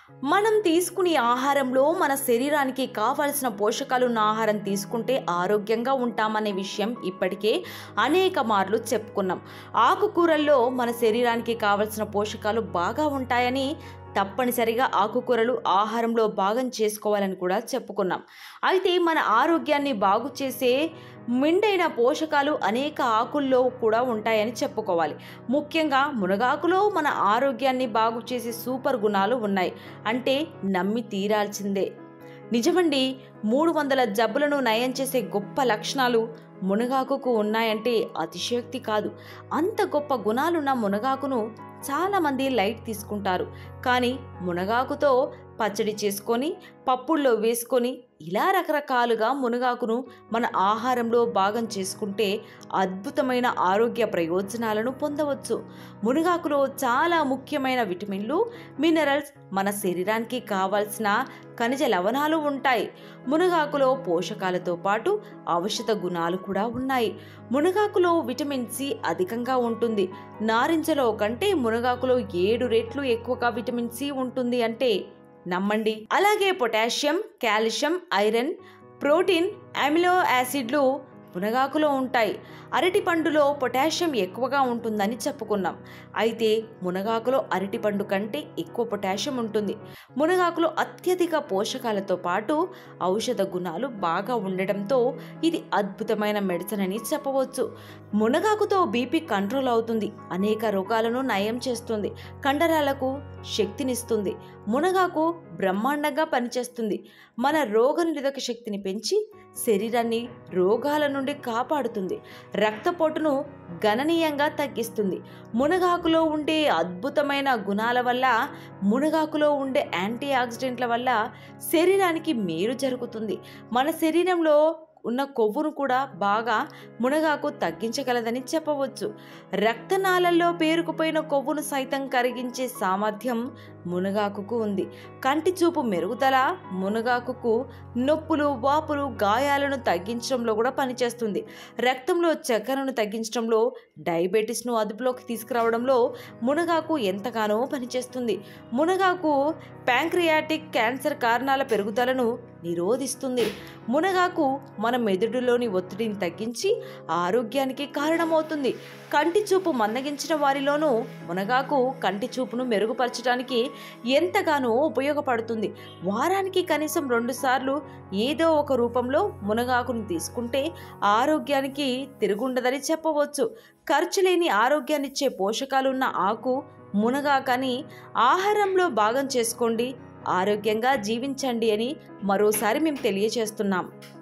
మనం తీసుకునే ఆహారంలో మన శరీరానికి కావలసిన పోషకాలు ఉన్న ఆహారం తీసుకుంటే ఆరోగ్యంగా ఉంటామనే విషయం ఇప్పటికే అనేక మార్లు చెప్పుకున్నాం ఆకుకూరల్లో మన శరీరానికి కావలసిన పోషకాలు బాగా ఉంటాయని తప్పనిసరిగా ఆకుకూరలు ఆహారంలో భాగం చేసుకోవాలని కూడా చెప్పుకున్నాం అయితే మన ఆరోగ్యాన్ని బాగు చేసే మెండైన పోషకాలు అనేక ఆకుల్లో కూడా ఉంటాయని చెప్పుకోవాలి ముఖ్యంగా మునగాకులో మన ఆరోగ్యాన్ని బాగు చేసే సూపర్ గుణాలు ఉన్నాయి అంటే నమ్మి తీరాల్సిందే నిజమండి మూడు వందల జబ్బులను నయం చేసే గొప్ప లక్షణాలు మునగాకుకు ఉన్నాయంటే అతిశయోక్తి కాదు అంత గొప్ప గుణాలున్న మునగాకును చాలామంది లైట్ తీసుకుంటారు కానీ మునగాకుతో పచ్చడి చేసుకొని పప్పుల్లో వేసుకొని ఇలా రకరకాలుగా మునగాకును మన ఆహారంలో భాగం చేసుకుంటే అద్భుతమైన ఆరోగ్య ప్రయోజనాలను పొందవచ్చు మునగాకులో చాలా ముఖ్యమైన విటమిన్లు మినరల్స్ మన శరీరానికి కావాల్సిన ఖనిజ లవణాలు ఉంటాయి మునగాకులో పోషకాలతో పాటు ఔషధ గుణాలు కూడా ఉన్నాయి మునగాకులో విటమిన్ సి అధికంగా ఉంటుంది నారింజలో కంటే మునగాకులో ఏడు రెట్లు ఎక్కువగా విటమిన్ సి ఉంటుంది అంటే నమ్మండి అలాగే potassium calcium iron protein amino యాసిడ్లు మునగాకులో ఉంటాయి అరటి పండులో పొటాషియం ఎక్కువగా ఉంటుందని చెప్పుకున్నాం అయితే మునగాకులో అరటి పండు కంటే ఎక్కువ పొటాషియం ఉంటుంది మునగాకులో అత్యధిక పోషకాలతో పాటు ఔషధ గుణాలు బాగా ఉండడంతో ఇది అద్భుతమైన మెడిసిన్ అని చెప్పవచ్చు మునగాకుతో బీపీ కంట్రోల్ అవుతుంది అనేక రోగాలను నయం చేస్తుంది కండరాలకు శక్తినిస్తుంది మునగాకు బ్రహ్మాండంగా పనిచేస్తుంది మన రోగనిరోధక శక్తిని పెంచి శరీరాన్ని రోగాల నుండి కాపాడుతుంది రక్తపోటును గణనీయంగా తగ్గిస్తుంది మునగాకులో ఉండే అద్భుతమైన గుణాల వల్ల మునగాకులో ఉండే యాంటీ ఆక్సిడెంట్ల వల్ల శరీరానికి మేలు జరుగుతుంది మన శరీరంలో ఉన్న కొవ్వును కూడా బాగా మునగాకు తగ్గించగలదని చెప్పవచ్చు రక్తనాళల్లో పేరుకుపోయిన కొవ్వును సైతం కరిగించే సామర్థ్యం మునగాకుకు ఉంది కంటి చూపు మెరుగుదల మునగాకుకు నొప్పులు వాపులు గాయాలను తగ్గించడంలో కూడా పనిచేస్తుంది రక్తంలో చక్కెరను తగ్గించడంలో డయాబెటీస్ను అదుపులోకి తీసుకురావడంలో మునగాకు ఎంతగానో పనిచేస్తుంది మునగాకు ప్యాంక్రియాటిక్ క్యాన్సర్ కారణాల పెరుగుదలను నిరోధిస్తుంది మునగాకు మన మెదడులోని ఒత్తిడిని తగ్గించి ఆరోగ్యానికి కారణమవుతుంది కంటి చూపు మందగించిన వారిలోనూ మునగాకు కంటి చూపును మెరుగుపరచడానికి ఎంతగానో ఉపయోగపడుతుంది వారానికి కనీసం రెండు సార్లు ఏదో ఒక రూపంలో మునగాకును తీసుకుంటే ఆరోగ్యానికి తిరుగుండదని చెప్పవచ్చు ఖర్చు లేని ఆరోగ్యాన్నిచ్చే పోషకాలున్న ఆకు మునగాకని ఆహారంలో భాగం చేసుకోండి ఆరోగ్యంగా జీవించండి అని మరోసారి మేము తెలియచేస్తున్నాం